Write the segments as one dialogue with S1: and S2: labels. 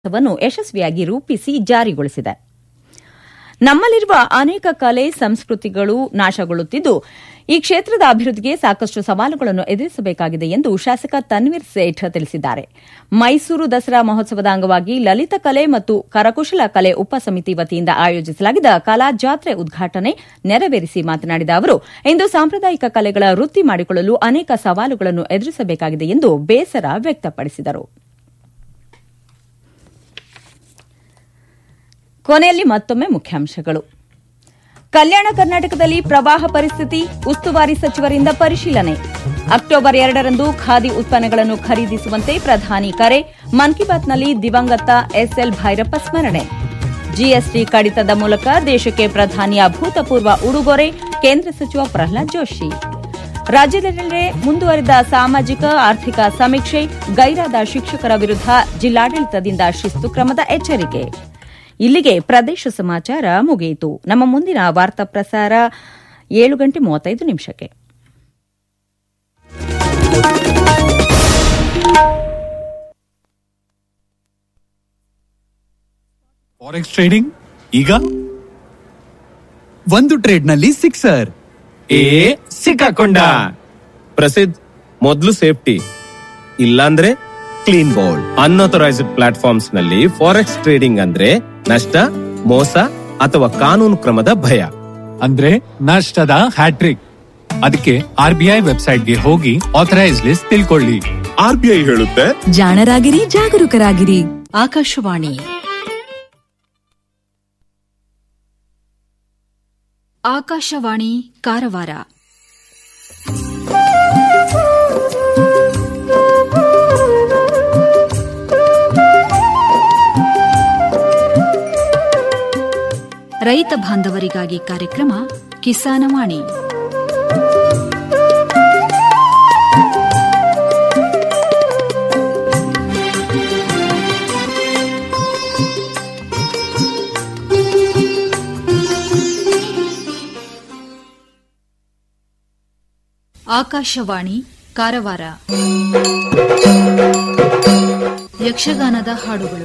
S1: ವನ್ನು ಯಶಸ್ವಿಯಾಗಿ ರೂಪಿಸಿ ಜಾರಿಗೊಳಿಸಿದೆ ನಮ್ಮಲ್ಲಿರುವ ಅನೇಕ ಕಲೆ ಸಂಸ್ಕೃತಿಗಳು ನಾಶಗೊಳ್ಳುತ್ತಿದ್ದು ಈ ಕ್ಷೇತ್ರದ ಅಭಿವೃದ್ಧಿಗೆ ಸಾಕಷ್ಟು ಸವಾಲುಗಳನ್ನು ಎದುರಿಸಬೇಕಾಗಿದೆ ಎಂದು ಶಾಸಕ ತನ್ವೀರ್ ಸೇಠ್ ತಿಳಿಸಿದ್ದಾರೆ ಮೈಸೂರು ದಸರಾ ಮಹೋತ್ಸವದ ಅಂಗವಾಗಿ ಲಲಿತ ಕಲೆ ಮತ್ತು ಕರಕುಶಲ ಕಲೆ ಉಪಸಮಿತಿ ವತಿಯಿಂದ ಆಯೋಜಿಸಲಾಗಿದ್ದ ಕಲಾ ಜಾತ್ರೆ ಉದ್ಘಾಟನೆ ನೆರವೇರಿಸಿ ಮಾತನಾಡಿದ ಅವರು ಇಂದು ಸಾಂಪ್ರದಾಯಿಕ ಕಲೆಗಳ ವೃತ್ತಿ ಮಾಡಿಕೊಳ್ಳಲು ಅನೇಕ ಸವಾಲುಗಳನ್ನು ಎದುರಿಸಬೇಕಾಗಿದೆ ಎಂದು ಬೇಸರ ವ್ಯಕ್ತಪಡಿಸಿದರು ಕೊನೆಯಲ್ಲಿ ಮತ್ತೊಮ್ಮೆ ಮುಖ್ಯಾಂಶಗಳು ಕಲ್ಯಾಣ ಕರ್ನಾಟಕದಲ್ಲಿ ಪ್ರವಾಹ ಪರಿಸ್ಥಿತಿ ಉಸ್ತುವಾರಿ ಸಚಿವರಿಂದ ಪರಿಶೀಲನೆ ಅಕ್ಟೋಬರ್ ಎರಡರಂದು ಖಾದಿ ಉತ್ಪನ್ನಗಳನ್ನು ಖರೀದಿಸುವಂತೆ ಪ್ರಧಾನಿ ಕರೆ ಮನ್ ಕಿ ಬಾತ್ನಲ್ಲಿ ದಿವಂಗತ ಎಸ್ಎಲ್ ಭೈರಪ್ಪ ಸ್ಮರಣೆ ಜಿಎಸ್ಟಿ ಕಡಿತದ ಮೂಲಕ ದೇಶಕ್ಕೆ ಪ್ರಧಾನಿಯ ಅಭೂತಪೂರ್ವ ಉಡುಗೊರೆ ಕೇಂದ್ರ ಸಚಿವ ಪ್ರಹ್ಲಾದ್ ಜೋಶಿ ರಾಜ್ಯದೆಲ್ಲೆಡೆ ಮುಂದುವರಿದ ಸಾಮಾಜಿಕ ಆರ್ಥಿಕ ಸಮೀಕ್ಷೆ ಗೈರಾದ ಶಿಕ್ಷಕರ ವಿರುದ್ಧ ಜಿಲ್ಲಾಡಳಿತದಿಂದ ಶಿಸ್ತು ಕ್ರಮದ ಎಚ್ಚರಿಕೆ ಇಲ್ಲಿಗೆ ಪ್ರದೇಶ ಸಮಾಚಾರ ಮುಗಿಯಿತು ನಮ್ಮ ಮುಂದಿನ ವಾರ್ತಾ ಪ್ರಸಾರ ಏಳು ಗಂಟೆ ಮೂವತ್ತೈದು ನಿಮಿಷಕ್ಕೆ
S2: ಫಾರೆಕ್ಸ್ ಟ್ರೇಡಿಂಗ್ ಈಗ ಒಂದು ಟ್ರೇಡ್ ನಲ್ಲಿ ಸಿಕ್ಸರ್
S3: ಏ ಸಿಕ್ಕಾಕೊಂಡ ಪ್ರಸಿದ್ಧ ಮೊದಲು ಸೇಫ್ಟಿ ಇಲ್ಲಾಂದ್ರೆ ಕ್ಲೀನ್ ಬೌಲ್ಡ್ ಅನ್ಅಥರೈಸ್ಡ್ ಪ್ಲಾಟ್ಫಾರ್ಮ್ಸ್ ನಲ್ಲಿ ಫಾರೆಕ್ಸ್ ಟ್ರೇಡಿಂಗ್ ಅಂದ್ರೆ ನಷ್ಟ ಮೋಸ ಅಥವಾ ಕಾನೂನು ಕ್ರಮದ ಭಯ
S2: ಅಂದ್ರೆ ನಷ್ಟದ ಹ್ಯಾಟ್ರಿಕ್ ಅದಕ್ಕೆ ಆರ್ ಬಿ ಐ ವೆಬ್ಸೈಟ್ಗೆ ಹೋಗಿ ಆಥರೈಸ್ ಲಿಸ್ಟ್ ತಿಳ್ಕೊಳ್ಳಿ
S3: ಆರ್ ಬಿ ಐ ಹೇಳುತ್ತೆ
S4: ಜಾಣರಾಗಿರಿ ಜಾಗರೂಕರಾಗಿರಿ
S5: ಆಕಾಶವಾಣಿ ಆಕಾಶವಾಣಿ ಕಾರವಾರ ರೈತ ಬಾಂಧವರಿಗಾಗಿ ಕಾರ್ಯಕ್ರಮ ಕಿಸಾನವಾಣಿ ಆಕಾಶವಾಣಿ ಕಾರವಾರ ಯಕ್ಷಗಾನದ ಹಾಡುಗಳು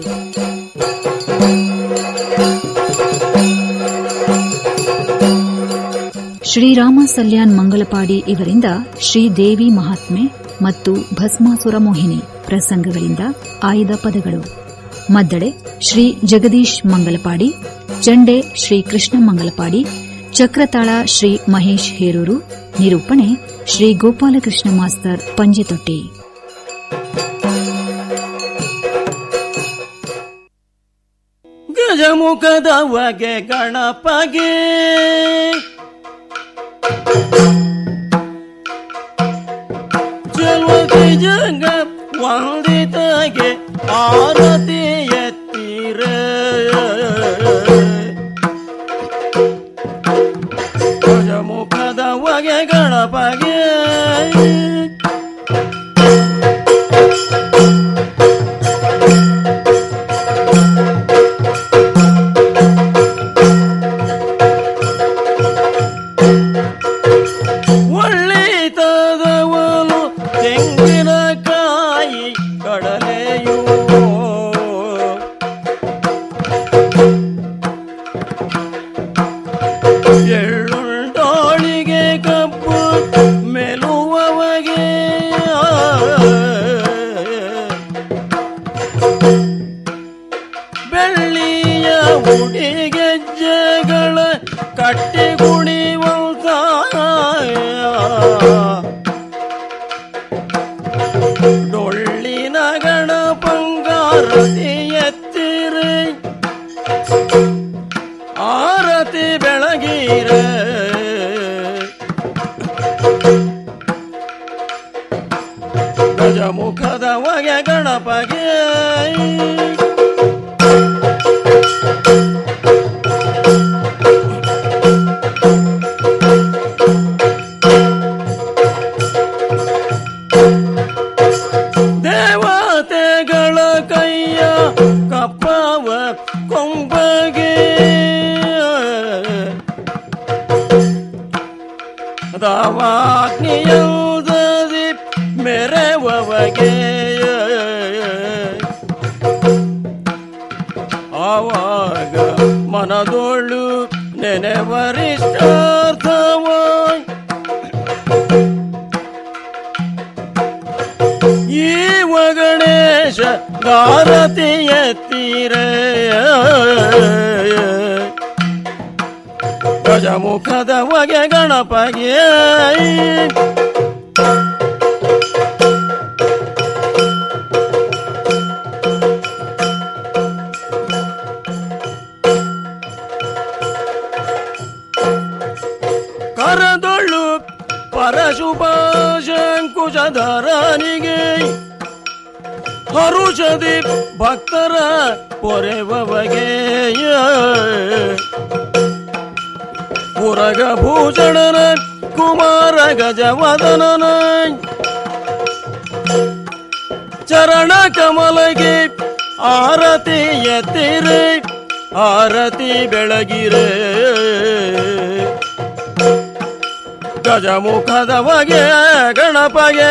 S5: ಶ್ರೀರಾಮ ಸಲ್ಯಾನ್ ಮಂಗಲಪಾಡಿ ಇವರಿಂದ ಶ್ರೀದೇವಿ ಮಹಾತ್ಮೆ ಮತ್ತು ಭಸ್ಮಾಸುರ ಮೋಹಿನಿ ಪ್ರಸಂಗಗಳಿಂದ ಆಯ್ದ ಪದಗಳು ಮದ್ದಳೆ ಶ್ರೀ ಜಗದೀಶ್ ಮಂಗಲಪಾಡಿ ಚಂಡೆ ಶ್ರೀ ಕೃಷ್ಣ ಮಂಗಲಪಾಡಿ ಚಕ್ರತಾಳ ಶ್ರೀ ಮಹೇಶ್ ಹೇರೂರು ನಿರೂಪಣೆ ಶ್ರೀ ಗೋಪಾಲಕೃಷ್ಣ ಮಾಸ್ತರ್ ಪಂಜೆತೊಟ್ಟಿ
S6: ಗಜಮುಖದ ಹೊಗೆ ಗಣಪಗೆ ಜಲತಿ ಜಂಗ ವಂದಿತಗೆ ಆರತಿ ಎತ್ತಿರ ಗಜಮುಖದ ಹೊಗೆ ಗಣಪಗೆ ಒಳ್ಳೆತದವನು ತೆಂಗಿನಕಾಯಿ ಕಡಲೆಯು ಎಳ್ಳುಂಡೋಳಿಗೆ ಕಪ್ಪು ಮೆಲುವವಗೆ ಬೆಳ್ಳಿಯ ಉಡಿಗೆಜ್ಜೆಗಳ ಕಟ್ಟಿ ಕುಣಿವಂತ ಡೊಳ್ಳಿನ ಗಣಪಂಗಾರತಿ ಎತ್ತಿರೆ ಆರತಿ ಬೆಳಗಿರೆ ಗಜಮುಖದ ಹೊಗೆ ಗಣಪಗೆ ದೇವತೆಗಳ ಕೈಯ ಕಪ್ಪವ ಕೊಂಬಗೆ ದವಾಗ್ನಿಯೌದದಿ ಮೆರೆವವಗೆ ಆವಾಗ ಮನದೊಳ್ಳು ನೆನೆವರಿಷ್ಟಾರ್ಥವಾಯ್ ಈವ ಗಣೇಶ ಗಾರತಿ ಎತ್ತೀರೇ ಗಜಮುಖದ ಹೊಗೆ ಗಣಪಗೆ ಕರದೊಳ್ಳು ಪರಶುಭಾಶಂಕುಶಧರನಿಗೆ ಹರುಷದಿ ಭಕ್ತರ ಪೊರೆವಗೆ ಪುರಗ ಭೂಷಣನ ಕುಮಾರ ಗಜವದನನ ಚರಣ ಕಮಲಗೆ ಆರತಿ ಎತ್ತಿರೆ ಆರತಿ ಬೆಳಗಿರೆ ಗಜಮುಖದ ಬಗೆ ಗಣಪಗೆ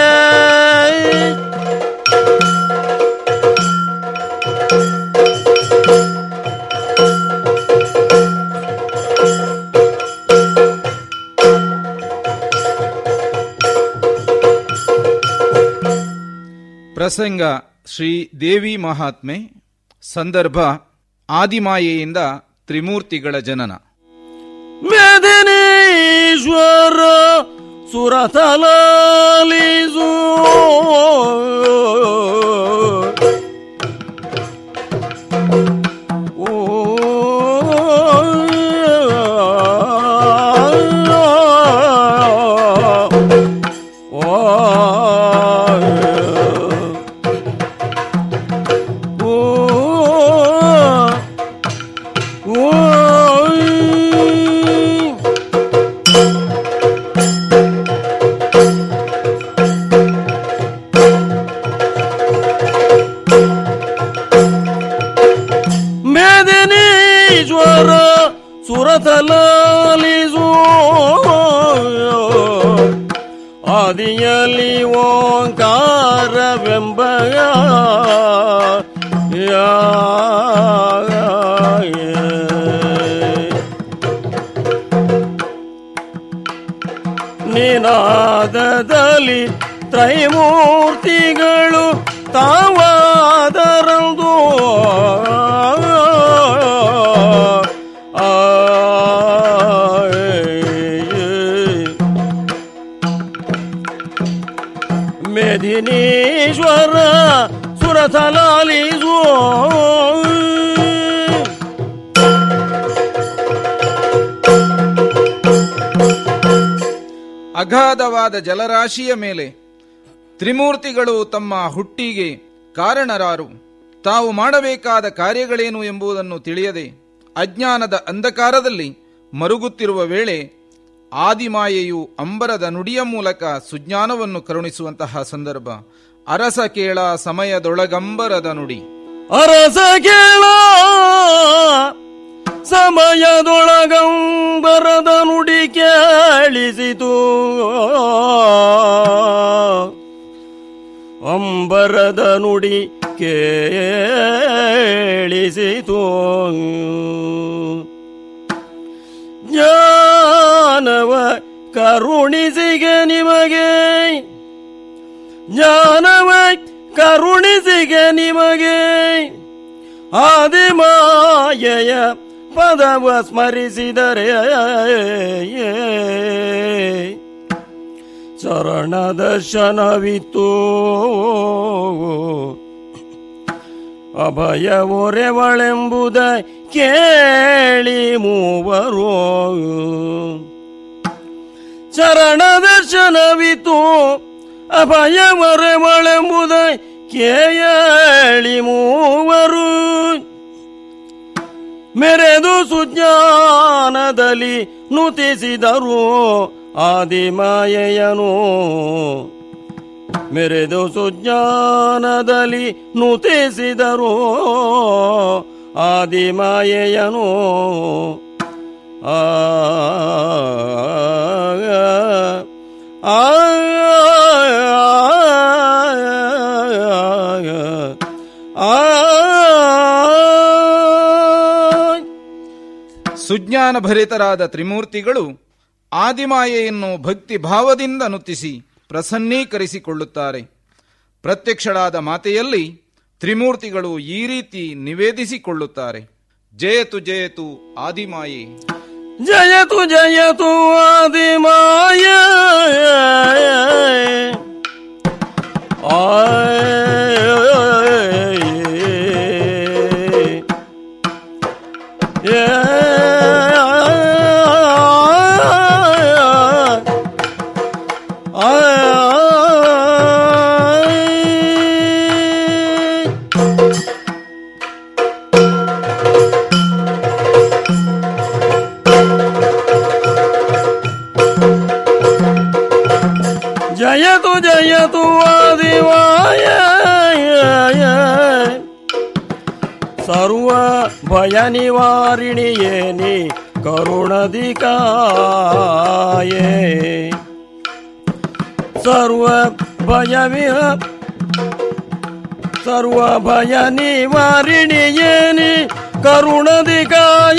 S7: ಪ್ರಸಂಗ ಶ್ರೀ ದೇವಿ ಮಹಾತ್ಮೆ ಸಂದರ್ಭ ಆದಿಮಾಯೆಯಿಂದ ತ್ರಿಮೂರ್ತಿಗಳ ಜನನ
S6: ವೇದನೇಶ್ವರ ಸುರತಲಾಲಿಸು ಓ ಓ ಮೇದಿನೀಶ್ವರ ಸುರತಲಾಲಿಸು ಆದಿಯಲ್ಲಿ ಓಂಕಾರವೆಂಬ ನಿನಾದದಲ್ಲಿ ತ್ರೈಮೂರ್ತಿಗಳು ತಾವಾದರಂದು ಮೇದಿನೀಶ್ವರ ಸುರಥಲಾಲಿಸೋ
S7: ಅಗಾಧವಾದ ಜಲರಾಶಿಯ ಮೇಲೆ ತ್ರಿಮೂರ್ತಿಗಳು ತಮ್ಮ ಹುಟ್ಟಿಗೆ ಕಾರಣರಾರು ತಾವು ಮಾಡಬೇಕಾದ ಕಾರ್ಯಗಳೇನು ಎಂಬುದನ್ನು ತಿಳಿಯದೆ ಅಜ್ಞಾನದ ಅಂಧಕಾರದಲ್ಲಿ ಮರುಗುತ್ತಿರುವ ವೇಳೆ ಆದಿಮಾಯೆಯು ಅಂಬರದ ನುಡಿಯ ಮೂಲಕ ಸುಜ್ಞಾನವನ್ನು ಕರುಣಿಸುವಂತಹ ಸಂದರ್ಭ ಅರಸ ಕೇಳ ಸಮಯದೊಳಗಂಬರದ ನುಡಿ
S6: ಅರಸ ಕೇಳ ಸಮಯದೊಳಗಂಬರದ ನುಡಿ ಕೇಳಿಸಿತು ಅಂಬರದ ನುಡಿ ಕೇಳಿಸಿತು ಜ್ಞಾನವ ಕರುಣಿಸಿಗೆ ನಿಮಗೆ ಜ್ಞಾನವ ಕರುಣಿಸಿಗೆ ನಿಮಗೆ ಆದಿಮಾಯೆಯ ಪದವ ಸ್ಮರಿಸಿದರೆ ಚರಣ ದರ್ಶನವಿತ್ತು ಅಭಯ ಒರೆವಳೆಂಬುದ ಕೇಳಿ ಮೂವರು ಚರಣ ದರ್ಶನವಿತು ಅಭಯ ಒರೆವಳೆಂಬುದ ಕೇಳಿ ಮೂವರು ಮೆರೆದು ಸುಜ್ಞಾನದಲ್ಲಿ ನುತಿಸಿದರು ಆದಿಮಾಯೆಯನು ಮೆರೆದು ಸುಜ್ಞಾನದಲ್ಲಿ ನುತಿಸಿದರು ಆದಿಮಾಯೆಯನು ಆ ಆ ಆ
S7: ಸುಜ್ಞಾನ ಭರಿತರಾದ ತ್ರಿಮೂರ್ತಿಗಳು ಆದಿಮಾಯೆಯನ್ನು ಭಕ್ತಿ ಭಾವದಿಂದ ನುತಿಸಿ ಪ್ರಸನ್ನೀಕರಿಸಿಕೊಳ್ಳುತ್ತಾರೆ ಪ್ರತ್ಯಕ್ಷಳಾದ ಮಾತೆಯಲ್ಲಿ ತ್ರಿಮೂರ್ತಿಗಳು ಈ ರೀತಿ ನಿವೇದಿಸಿಕೊಳ್ಳುತ್ತಾರೆ ಜಯತು ಜಯತು ಆದಿಮಾಯೆ
S6: ಜಯತು ಜಯತು ಆದಿಮಾಯ ಜಯತು ಜಯತು ಆದಿವಾಯ ಸರ್ವ ಭಯ ನಿವಾರಿಣಿಯೇನಿ ಕರುಣದಿಕಾಯೇ ಸರ್ವ ಭಯವಿಹ ಸರ್ವ ಭಯ ನಿವಾರಿಣಿಯೇನಿ ಕರುಣದಿಕಾಯ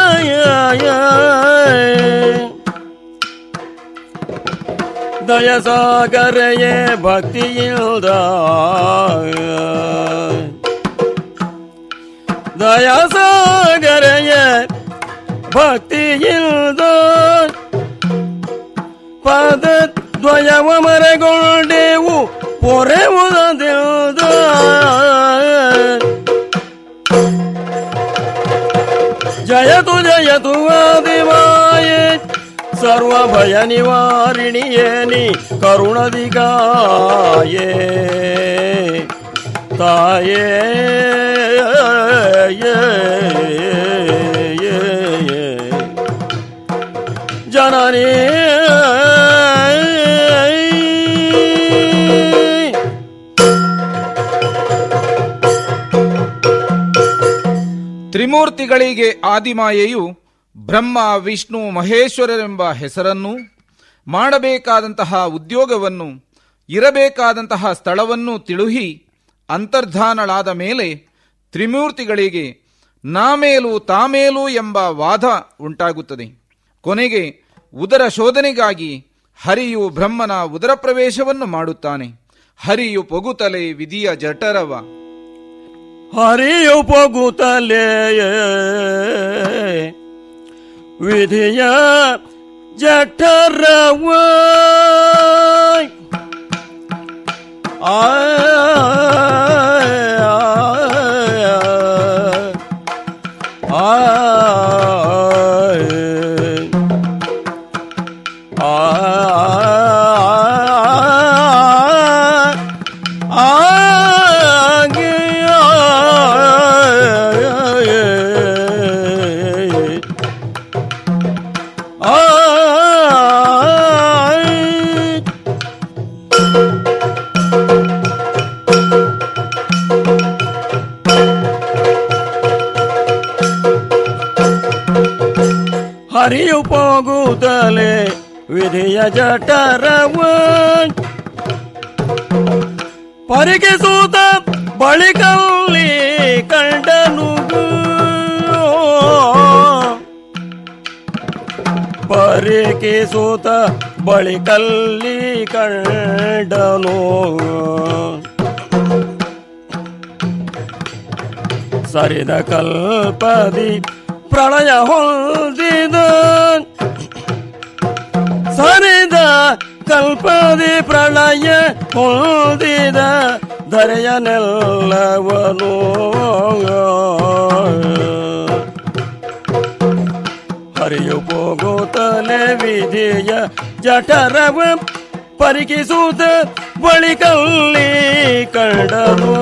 S6: ದಯಸಾಗರೆಯೇ ಭಕ್ತಿಯಿಲ್ದ ದಯಸಾಗರೆಯೇ ಭಕ್ತಿಯಿಲ್ದ ಪದ ದ್ವಯವ ಮರೆಗೊಂಡೆವು ಪೊರೆವುದಿಲ್ದ ಜಯತು ಜಯತು ಆದಿಮಾಯೇ ಸರ್ವ ಭಯ ನಿವಾರಿಣಿಯೇನಿ ಕರುಣದಿಗಾಯೇ ತಾಯೇ ಜನನೇ
S7: ತ್ರಿಮೂರ್ತಿಗಳಿಗೆ ಆದಿಮಾಯೆಯು ಬ್ರಹ್ಮ ವಿಷ್ಣು ಮಹೇಶ್ವರರೆಂಬ ಹೆಸರನ್ನು ಮಾಡಬೇಕಾದಂತಹ ಉದ್ಯೋಗವನ್ನು ಇರಬೇಕಾದಂತಹ ಸ್ಥಳವನ್ನು ತಿಳುಹಿ ಅಂತರ್ಧಾನಳಾದ ಮೇಲೆ ತ್ರಿಮೂರ್ತಿಗಳಿಗೆ ನಾಮೇಲು ತಾಮೇಲು ಎಂಬ ವಾದ ಉಂಟಾಗುತ್ತದೆ ಕೊನೆಗೆ ಉದರ ಶೋಧನೆಗಾಗಿ ಹರಿಯು ಬ್ರಹ್ಮನ ಉದರ ಪ್ರವೇಶವನ್ನು ಮಾಡುತ್ತಾನೆ ಹರಿಯು ಪೊಗುತಲೆ ವಿಧಿಯ ಜಠರವ
S6: ಹರಿಯು ಪೊಗುತ್ತಲೇ ವಿಧಿಯ ಜಠರವ ಹರಿಯು ಹೋಗುತ್ತಲೇ ವಿಧಿಯ ಜಠರವ ಪರಿಗಿಸೂತ ಬಳಿಕಲ್ಲಿ ಕಂಡನು ಪರಿಕಿಸೂತ ಬಳಿಕಲ್ಲಿ ಕಂಡನು ಸರಿದ ಕಲ್ಪದಿ ಪ್ರಳಯ ಹೊಂದಿದ ಸರಿದ ಕಲ್ಪದಿ ಪ್ರಳಯ ಹೊಂದಿದ ಧರೆಯನೆಲ್ಲವನು ಹರಿಯು ಹೋಗುತ್ತಲೇ ವಿಧಿಯ ಜಠರವ ಪರಿಕಿಸುತ್ತ ಬಳಿಕಲ್ಲಿ ಕಂಡನು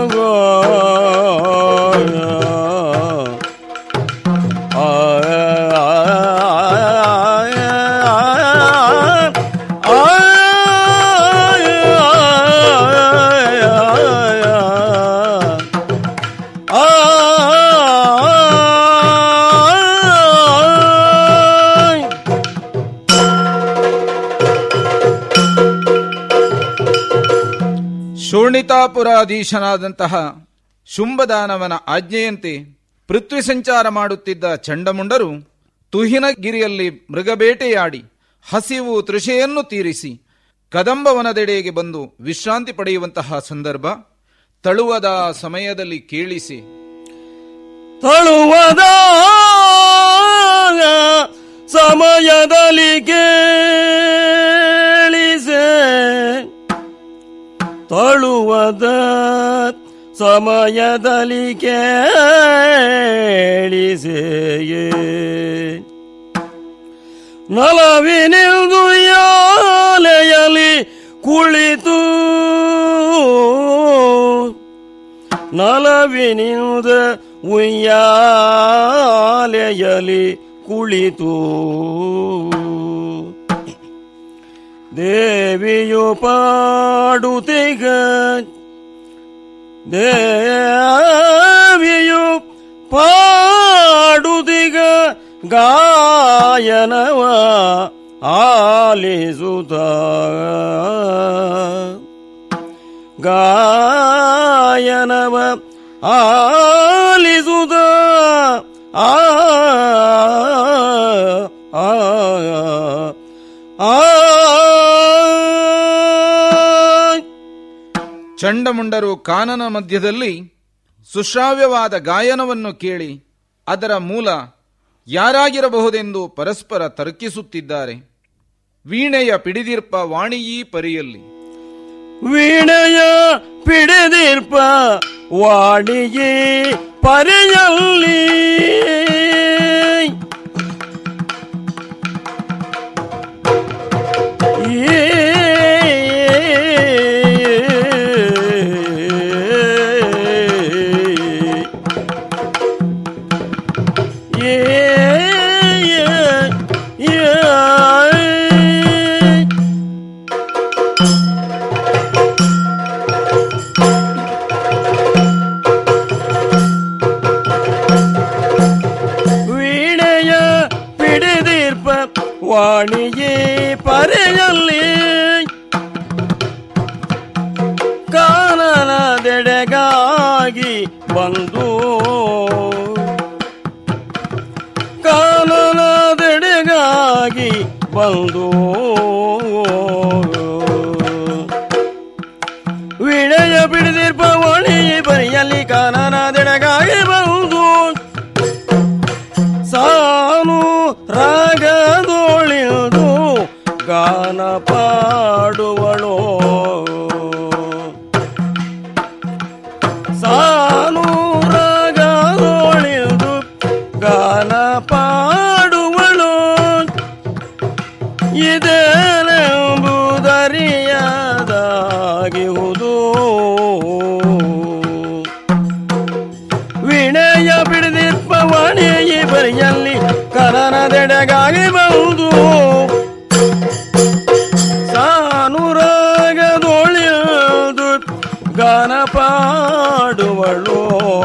S7: ಶೋಣಿತಾಪುರಾಧೀಶನಾದಂತಹ ಶುಂಭದಾನವನ ಆಜ್ಞೆಯಂತೆ ಪೃಥ್ವಿ ಸಂಚಾರ ಮಾಡುತ್ತಿದ್ದ ಚಂಡಮುಂಡರು ತುಹಿನಗಿರಿಯಲ್ಲಿ ಮೃಗಬೇಟೆಯಾಡಿ ಹಸಿವು ತೃಷೆಯನ್ನು ತೀರಿಸಿ ಕದಂಬವನದೆಡೆಗೆ ಬಂದು ವಿಶ್ರಾಂತಿ ಪಡೆಯುವಂತಹ ಸಂದರ್ಭ ತಳುವದ ಸಮಯದಲ್ಲಿ ಕೇಳಿಸಿ
S6: ತಳುವದ ಸಮಯದಲ್ಲಿ ಕೇಳಿಸೆ ತಳುವದ ಸಮಯದಲ್ಲಿ ಕೇಳಿಸೆಯೇ ನಲವಿನಿಲ್ದು ಯಾಲೆಯಲಿ ಕುಳಿತು ನಲವಿನಿಲ್ದ ಉಯ್ಯಾಲೆಯಲಿ ಕುಳಿತು ದೇವಿಯು ಪಾಡುತ್ತಿಗ ದೇವಿಯು ಪಾಡುತ್ತಿಗ ಗಾಯನವ ಆಲಿಸುತ್ತ ಗಾಯನವ ಆಲಿಸುತ್ತ ಆ ಆ ಆ
S7: ಚಂಡಮುಂಡರು ಕಾನನ ಮಧ್ಯದಲ್ಲಿ ಸುಶ್ರಾವ್ಯವಾದ ಗಾಯನವನ್ನು ಕೇಳಿ ಅದರ ಮೂಲ ಯಾರಾಗಿರಬಹುದೆಂದು ಪರಸ್ಪರ ತರ್ಕಿಸುತ್ತಿದ್ದಾರೆ ವೀಣೆಯ ಪಿಡಿದಿರ್ಪ ವಾಣಿಯೀ ಪರಿಯಲ್ಲಿ
S6: ವೀಣೆಯ ಪಿಡಿದಿರ್ಪ ವಾಡಿಗೆ ಪರೆಯಲ್ಲಿ ವೀಣೆಯ ಪಿಡಿದಿರ್ಪ ವಾಣಿಗೆ ಪರೆಯಲ್ಲಿ ಕಾನನದೆಡೆಗಾಗಿ ಬಂದು ಕಾನನದೆಡೆಗಾಗಿ ಬಂದು ವೀಣೆಯ ಪಿಡಿದಿರ್ಪ ವಾಣಿಗೆ ಪರಿಯಲ್ಲಿ ಕಾನನದೆಡೆಗಾಗಿ ಬಂದು ಸಾನು ರಾಗದೊಳಿದು ಗಾನ ಪಾಡುವಳು ಸಾನು ರಾಗದೊಳಿದು ಗಾನ ಪಾಡುವಳು ಇದೇನೆಂಬುದರಿಯದಾಗಿಹುದು ವೀಣೆಯ ಬಿಡದಿರ್ಪ ವಾಣಿಯ ಬರಿಯಲ್ಲಿ ಕನನದೆಡೆಗಾಗಿ ಬಹುದು ಸಾನುರಾಗದೊಳಿದು ಗಾನ ಪಾಡುವಳು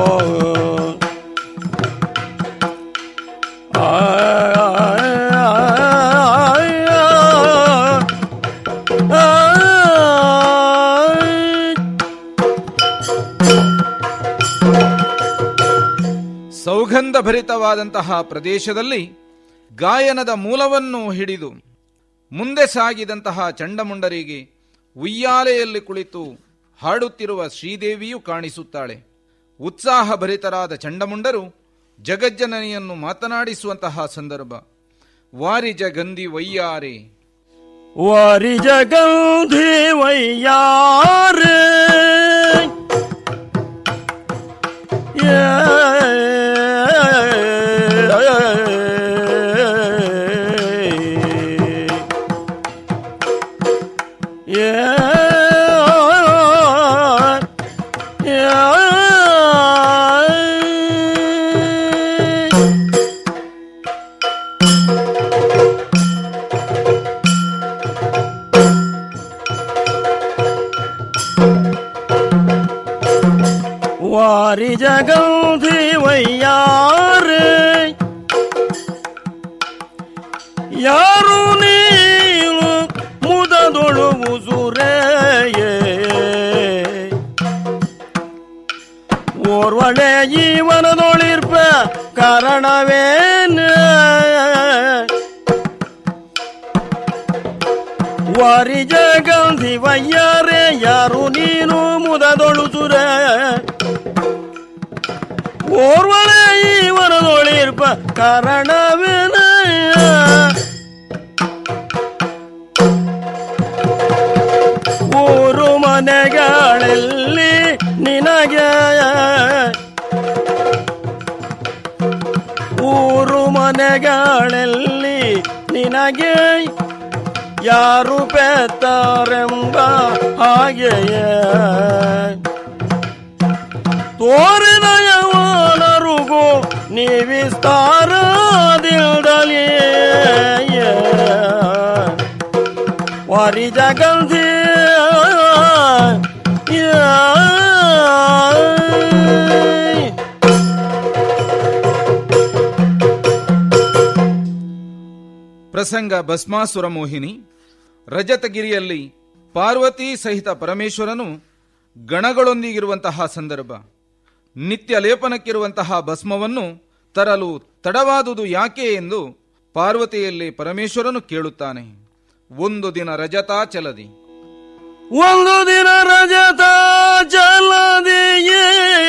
S6: ಆ, ಆ, ಆ,
S7: ಸೌಗಂಧ ಭರಿತವಾದಂತಹ ಪ್ರದೇಶದಲ್ಲಿ ಗಾಯನದ ಮೂಲವನ್ನು ಹಿಡಿದು ಮುಂದೆ ಸಾಗಿದಂತಹ ಚಂಡಮುಂಡರಿಗೆ ಉಯ್ಯಾಲೆಯಲ್ಲಿ ಕುಳಿತು ಹಾಡುತ್ತಿರುವ ಶ್ರೀದೇವಿಯು ಕಾಣಿಸುತ್ತಾಳೆ ಉತ್ಸಾಹ ಭರಿತರಾದ ಚಂಡಮುಂಡರು ಜಗಜ್ಜನನಿಯನ್ನು ಮಾತನಾಡಿಸುವಂತಹ ಸಂದರ್ಭ ವಾರಿಜ ಗಂಧಿ ವಯ್ಯಾರೆ
S6: ವಾರಿ ಜಗೌಧಿ ವಯ್ಯಾರೆ ವಾರಿ ಜಗೌಧಿ ವಯ್ಯಾರೆ ಯಾರು ನೀನು ಮುದದೊಳು ಉಸುರೆಯೇ ಓರ್ವಳೆ ಜೀವನದೊಳಿರ್ಪ ಕಾರಣವೇನ ವಾರಿ ಜಗಂಧಿ ವಯ್ಯಾರೆ ಯಾರು ನೀನು ಮುದದೊಳು ಸುರ ಓರ್ವಳೆ ಇವರದೊಳಿರ್ಪ ಕಾರಣವೇನ ಊರು ಮನೆಗಳಲ್ಲಿ ನಿನಗೆ ಊರು ಮನೆಗಳಲ್ಲಿ ನಿನಗೆ ಯಾರು ಪೆತ್ತಾರೆಂಬ ಹಾಗೆಯೇ ತೋರಿದ ಯವನರುಗೂ ನೀವಿಸ್ತಾರದಿಲ್ದಲೇ ವಾರಿ ಜಗಂಧಿ
S7: ಪ್ರಸಂಗ ಭಸ್ಮಾಸುರ ಮೋಹಿನಿ ರಜತಗಿರಿಯಲ್ಲಿ ಪಾರ್ವತಿ ಸಹಿತ ಪರಮೇಶ್ವರನು ಗಣಗಳೊಂದಿಗಿರುವಂತಹ ಸಂದರ್ಭ ನಿತ್ಯ ಲೇಪನಕ್ಕಿರುವಂತಹ ಭಸ್ಮವನ್ನು ತರಲು ತಡವಾದುದು ಯಾಕೆ ಎಂದು ಪಾರ್ವತಿಯಲ್ಲಿ ಪರಮೇಶ್ವರನು ಕೇಳುತ್ತಾನೆ ಒಂದು ದಿನ ರಜತಾಚಲದಿ
S6: ಒಂದು ದಿನ ರಜತ ಚಲದಿಯೇ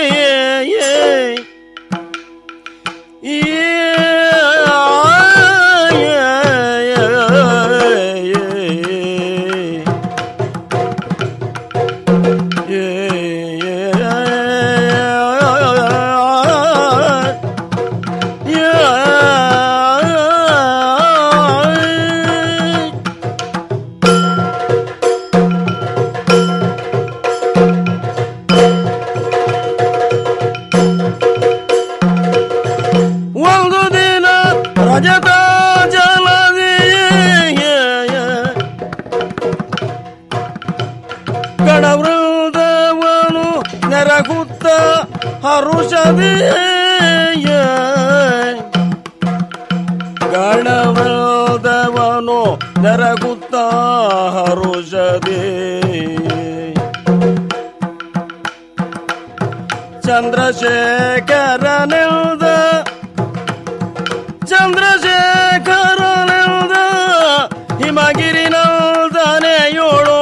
S6: ಒಂದು ದಿನ ರಜತ ಜಲದಿಯೇ ಗಣವೃಂದವನು ನೆರಗುತ್ತ ಹರುಷದಿಯ ಗಣವೃಂದವನು ನೆರಗುತ್ತ ಹರುಷದೇ ಚಂದ್ರಶೇಖರನೆಲ್ದ ಚಂದ್ರಶೇಖರನೆಲ್ದ ಹಿಮಗಿರಿನಲ್ದನೆಯೋಳು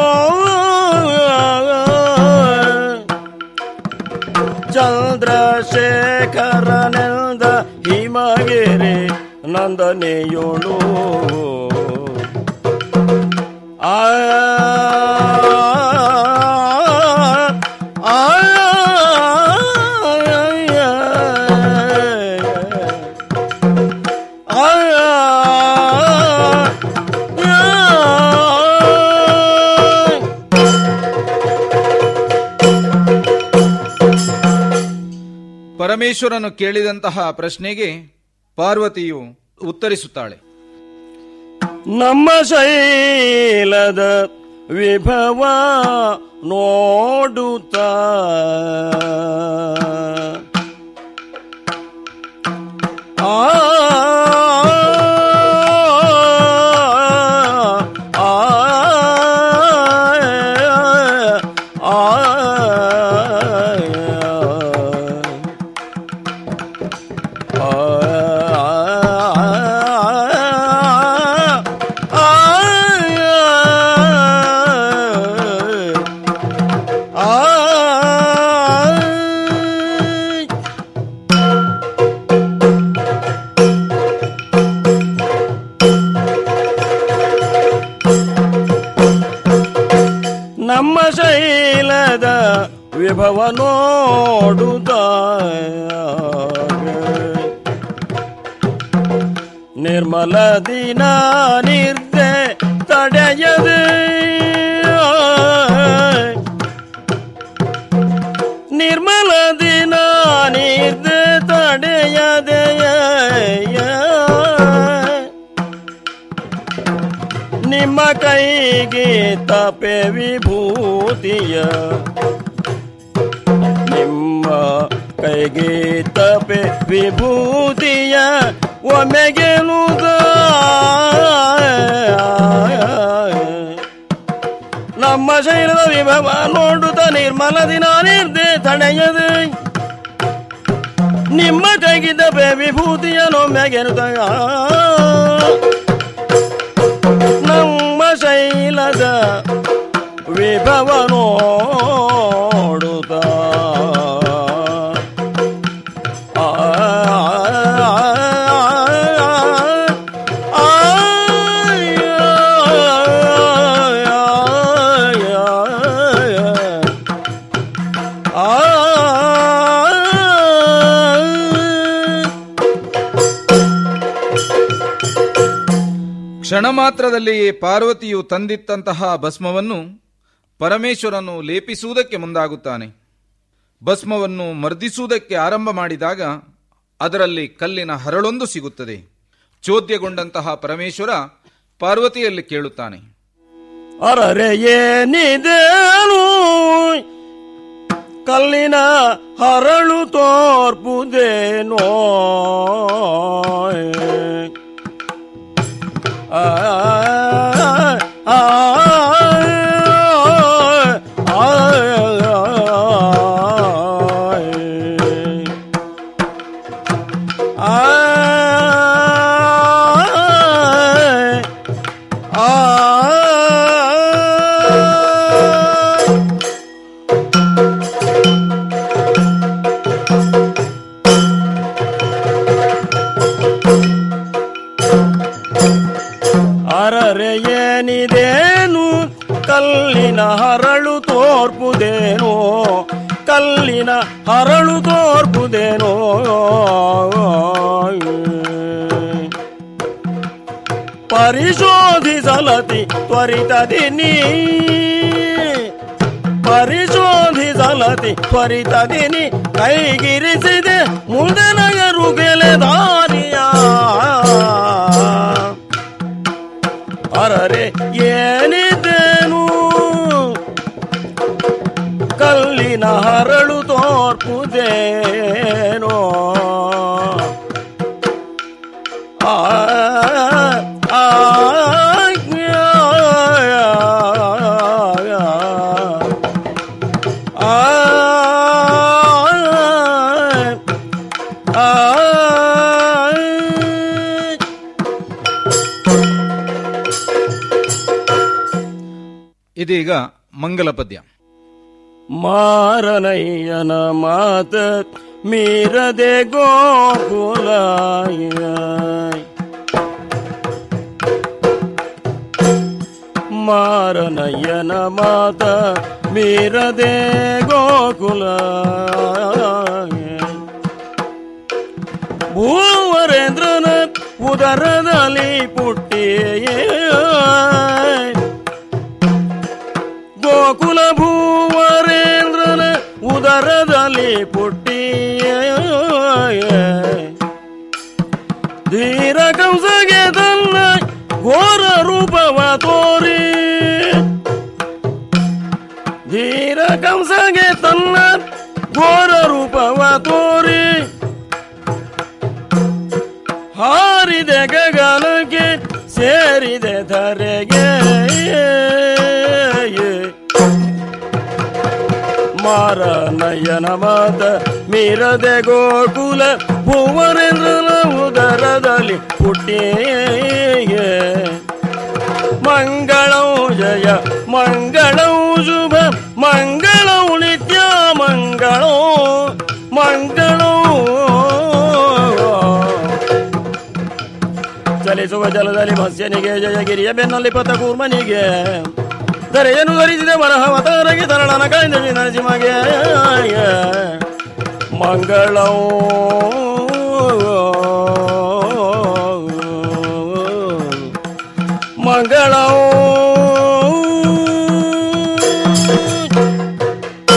S6: ಚಂದ್ರಶೇಖರನೆಲ್ದ ಹಿಮಗಿರಿ ನಂದನೆಯೋಳು ಆ ಆ
S7: ಪರಮೇಶ್ವರನು ಕೇಳಿದಂತಹ ಪ್ರಶ್ನೆಗೆ ಪಾರ್ವತಿಯು ಉತ್ತರಿಸುತ್ತಾಳೆ
S6: ನಮ್ಮ ಶೈಲದ ವಿಭವ ನೋಡುತ್ತ ಆ ಆ ನಮ್ಮ ಶೈಲದ ವಿಭವ ನೋಡುತ್ತ ನಿರ್ಮಲ ದಿನ ನಿರ್ದೆ ತಡೆಯದೆ ನಿರ್ಮಲ ದಿನ ನಿರ್ದೆ ತಡೆಯದೆಯ ನಿಮ್ಮ ಕೈಗೆ ತಪೆ ವಿಭೂತಿಯ ನಿಮ್ಮ ಕೈಗೆ ತಪೆ ವಿಭೂತಿಯ ಒಮ್ಮೆಗೆನುದ ನಮ್ಮ ಶರೀರದ ವಿಭವ ನೋಡುತ್ತ ನಿರ್ಮಲ ದಿನ ನಿರ್ದೆ ತಡೆಯದೆ ನಿಮ್ಮ ಕೈಗೆ ತಪೆ ವಿಭೂತಿಯನ್ನೊಮ್ಮೆಗೆನುದ ನಮ್ಮ ಶೈಲದ ವಿಭವ ನೋಡುತ್ತ ಆ, ಆ,
S7: ಕ್ಷಣ ಮಾತ್ರದಲ್ಲಿಯೇ ಪಾರ್ವತಿಯು ತಂದಿತ್ತಂತಹ ಭಸ್ಮವನ್ನು ಪರಮೇಶ್ವರನು ಲೇಪಿಸುವುದಕ್ಕೆ ಮುಂದಾಗುತ್ತಾನೆ ಭಸ್ಮವನ್ನು ಮರ್ದಿಸುವುದಕ್ಕೆ ಆರಂಭ ಮಾಡಿದಾಗ ಅದರಲ್ಲಿ ಕಲ್ಲಿನ ಹರಳೊಂದು ಸಿಗುತ್ತದೆ ಚೋದ್ಯಗೊಂಡಂತಹ ಪರಮೇಶ್ವರ ಪಾರ್ವತಿಯಲ್ಲಿ ಕೇಳುತ್ತಾನೆ
S6: ಅರರೆ ಏನಿದೇನು ಕಲ್ಲಿನ ಹರಳು ತೋರ್ಪುದೇನೋ ಆ, ಆ, ಆ, ಆ, ಆ ಅರರೆ ಏನಿದೇನು ಕಲ್ಲಿನ ಹರಳು ತೋರ್ಪುದೇನೋ ಕಲ್ಲಿನ ಹರಳು ತೋರ್ಪುದೇನೋ ಪರಿಶೋಧಿಸಲತಿ ತ್ವರಿತದಿನಿ ಪರಿಶೋಧಿಸಲತಿ ತ್ವರಿತದಿನಿ ಕೈಗಿರಿಸಿದೆ ಮುಂದೆ ನಗರು ಗೆಲೆದಾರಿಯ ಅರರೆ ಏನಿದ್ದೇನು ಕಲ್ಲಿನ ಹರಳು ತೋರ್ಪುದೇನೋ ಆ ಆ, ಆ, ಆ,
S7: ಇದೀಗ ಮಂಗಲ ಪದ್ಯ
S6: ಮಾರನಯ್ಯನ ಮಾತ ಮೀರದೆ ಗೋಕುಲಾಯ ಮಾರನಯ್ಯನ ಮಾತ ಮೀರದೆ ಗೋಕುಲ ಭೂವರೇಂದ್ರನ ಉದರದಲ್ಲಿ ಪುಟ್ಟಿಯೇ ಗೋಕುಲ ಭೂವರೇಂದ್ರನ ಉದರದಲ್ಲಿ ಪುಟ್ಟಿಯ ಧೀರ ಕಂಸಗೆ ತನ್ನ ಘೋರ ರೂಪವ ತೋರಿ ಧೀರ ಕಂಸಗೆ ತನ್ನ ಘೋರ ರೂಪವ ತೋರಿ ಹಾರಿದೆ ಗಗನಕ್ಕೆ ಸೇರಿದೆ ಧರೆಗೆ ಮಾರನಯ್ಯನ ಮಾತ ಮೀರದೆ ಗೋಕುಲ ಭುವನೇಂದ್ರನ ಉದರದಲ್ಲಿ ಹುಟ್ಟಿಯೇ ಮಂಗಳಂ ಜಯ ಮಂಗಳಂ ಶುಭ ಮಂಗಳಂ ನಿತ್ಯ ಮಂಗಳಂ ಮಂಗಳಂ ಚಲಿಸುವ ಜಲದಲ್ಲಿ ಮತ್ಸ್ಯನಿಗೆ ಜಯಗಿರಿಯ ಬೆನ್ನಲ್ಲಿ ಪಥ ಕೂರ್ಮನಿಗೆ ಧರೆಯನ್ನು ಧರಿಸಿದೆ ವರಹ ಅವತಾರಗೆ ತರಳನ ಕಾಯ್ದ ನರಸಿಂಹಗೆ ಮಂಗಳಂ ಮಂಗಳಂ